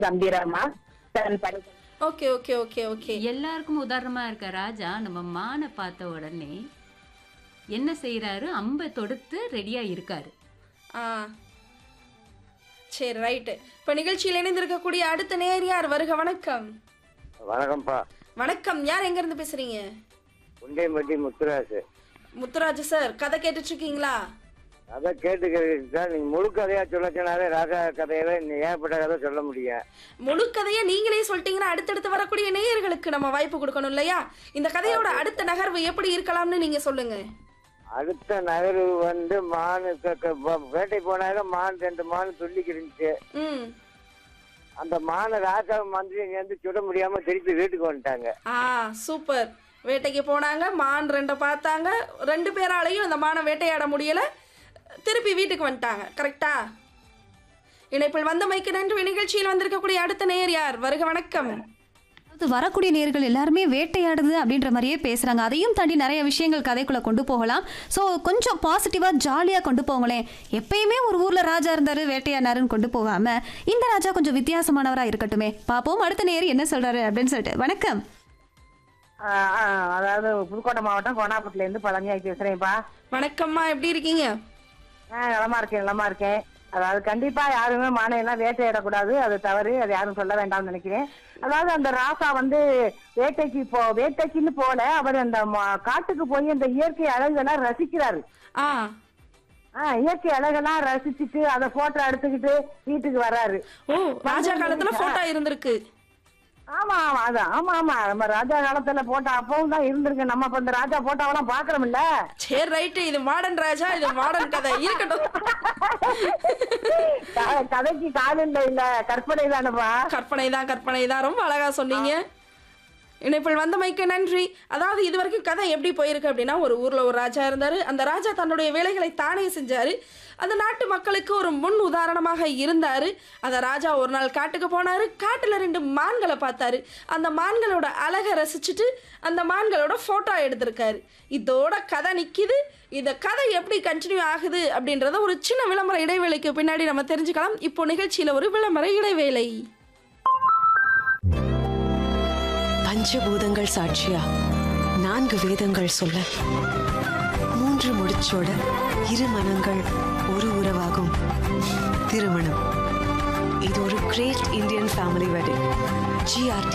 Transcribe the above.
கம்பீரமா தன் பணி okay okay okay okay எல்லாருக்கும் உதாரணமா இருக்க ராஜா நம்ம மானை பார்த்த உடனே என்ன செய்யறாரு அம்பை தொடுத்து ரெடியா இருக்காரு ஆ சரி ரைட்டு இப்போ நிகழ்ச்சியில் இணைந்திருக்கக்கூடிய அடுத்த நேர் யார் வருக வணக்கம் வணக்கம்ப்பா வணக்கம் யார் எங்க இருந்து பேசுறீங்க குண்டையம்பட்டி முத்துராசு முத்துராஜ் சார் கதை கேட்டுட்டு இருக்கீங்களா அதை கேட்டுக்கிறதுக்கு தான் நீங்க முழு கதையா சொல்லச்சுனாலே ராஜா கதையில நீ ஏகப்பட்ட கதை சொல்ல முடியும் முழு கதையை நீங்களே சொல்லிட்டீங்கன்னா அடுத்தடுத்து வரக்கூடிய நேயர்களுக்கு நம்ம வாய்ப்பு கொடுக்கணும் இல்லையா இந்த கதையோட அடுத்த நகர்வு எப்படி இருக்கலாம்னு நீங்க சொல்லுங்க அடுத்த நகர்வு வந்து மான் க- க- வ- வேட்டை போனாலும் மான் ரெண்டு மான் துள்ளிக்கு இருந்துச்சு ம் அந்த மானை ராஜா மந்திரி சேர்ந்து சுட முடியாம திருப்பி வீட்டுக்கு வந்துட்டாங்க ஆ சூப்பர் வேட்டைக்கு போனாங்க மான் ரெண்டை பார்த்தாங்க ரெண்டு பேராலையும் அந்த மானை வேட்டையாட முடியல திருப்பி வீட்டுக்கு வந்துட்டாங்க கரெக்டா இணைப்பில் வந்த மைக்கு நன்றி நிகழ்ச்சியில் வந்திருக்கக்கூடிய அடுத்த நேர் யார் வருக வணக்கம் அதாவது வரக்கூடிய நேர்கள் எல்லாருமே வேட்டையாடுது அப்படின்ற மாதிரியே பேசுறாங்க அதையும் தாண்டி நிறைய விஷயங்கள் கதைக்குள்ள கொண்டு போகலாம் ஸோ கொஞ்சம் பாசிட்டிவா ஜாலியா கொண்டு போங்களேன் எப்பயுமே ஒரு ஊர்ல ராஜா இருந்தாரு வேட்டையாடினாருன்னு கொண்டு போகாம இந்த ராஜா கொஞ்சம் வித்தியாசமானவரா இருக்கட்டுமே பாப்போம் அடுத்த நேர் என்ன சொல்றாரு அப்படின்னு சொல்லிட்டு வணக்கம் ஆஹ் ஆஹ் அதாவது புதுக்கோட்டை மாவட்டம் கோனாப்பட்டில இருந்து பழனியாய் பேசுறேன்ப்பா வணக்கம்மா எப்படி இருக்கீங்க ஆஹ் நலமா இருக்கேன் நலமா இருக்கேன் அதாவது கண்டிப்பா யாருமே மானையெல்லாம் வேட்டையிடக்கூடாது அது தவறு அது யாரும் சொல்ல வேண்டாம்னு நினைக்கிறேன் அதாவது அந்த ராசா வந்து வேட்டைக்கு போ வேட்டைக்குன்னு போல அவர் அந்த ம- காட்டுக்கு போய் அந்த இயற்கை அழகெல்லாம் ரசிக்கிறாரு ஆ ஆஹ் இயற்கை அழகெல்லாம் ரசிச்சுட்டு அதை போட்டோ எடுத்துக்கிட்டு வீட்டுக்கு வர்றாரு ஓ ராஜா காலத்துல போட்டோ இருந்திருக்கு ஆமா ஆமா அதான் ஆமா ஆமா நம்ம ராஜா காலத்துல போட்டோ அப்பவும் தான் இருந்திருக்கு நம்ம இப்ப இந்த ராஜா போட்டோவெல்லாம் பாக்குறோம்ல சரி ரைட்டு இது மாடர்ன் ராஜா இது மாடர்ன் கதை இருக்கட்டும் க- கதைக்கு கால் இல்ல இல்ல கற்பனை தானப்பா கற்பனை தான் கற்பனை தான் ரொம்ப அழகா சொன்னீங்க இணைப்பில் வந்த மைக்கு நன்றி அதாவது இது வரைக்கும் கதை எப்படி போயிருக்கு அப்படின்னா ஒரு ஊர்ல ஒரு ராஜா இருந்தாரு அந்த ராஜா தன்னுடைய வேலைகளை தானே செஞ்சாரு அந்த நாட்டு மக்களுக்கு ஒரு முன் உதாரணமாக இருந்தாரு அந்த ராஜா ஒரு நாள் காட்டுக்கு போனாரு காட்டுல ரெண்டு மான்களை பார்த்தாரு அந்த மான்களோட அழகை ரசிச்சுட்டு அந்த மான்களோட போட்டோ எடுத்திருக்காரு இதோட கதை நிக்குது இந்த கதை எப்படி கண்டினியூ ஆகுது அப்படின்றத ஒரு சின்ன விளம்பர இடைவேளைக்கு பின்னாடி நம்ம தெரிஞ்சுக்கலாம் இப்போ நிகழ்ச்சியில ஒரு விளம்பர இடைவேளை பஞ்சபூதங்கள் சாட்சியா நான்கு வேதங்கள் சொல்ல மூன்று முடிச்சோட இரு மனங்கள் ஒரு உறவாகும் திருமணம் இது ஒரு great Indian family wedding GRT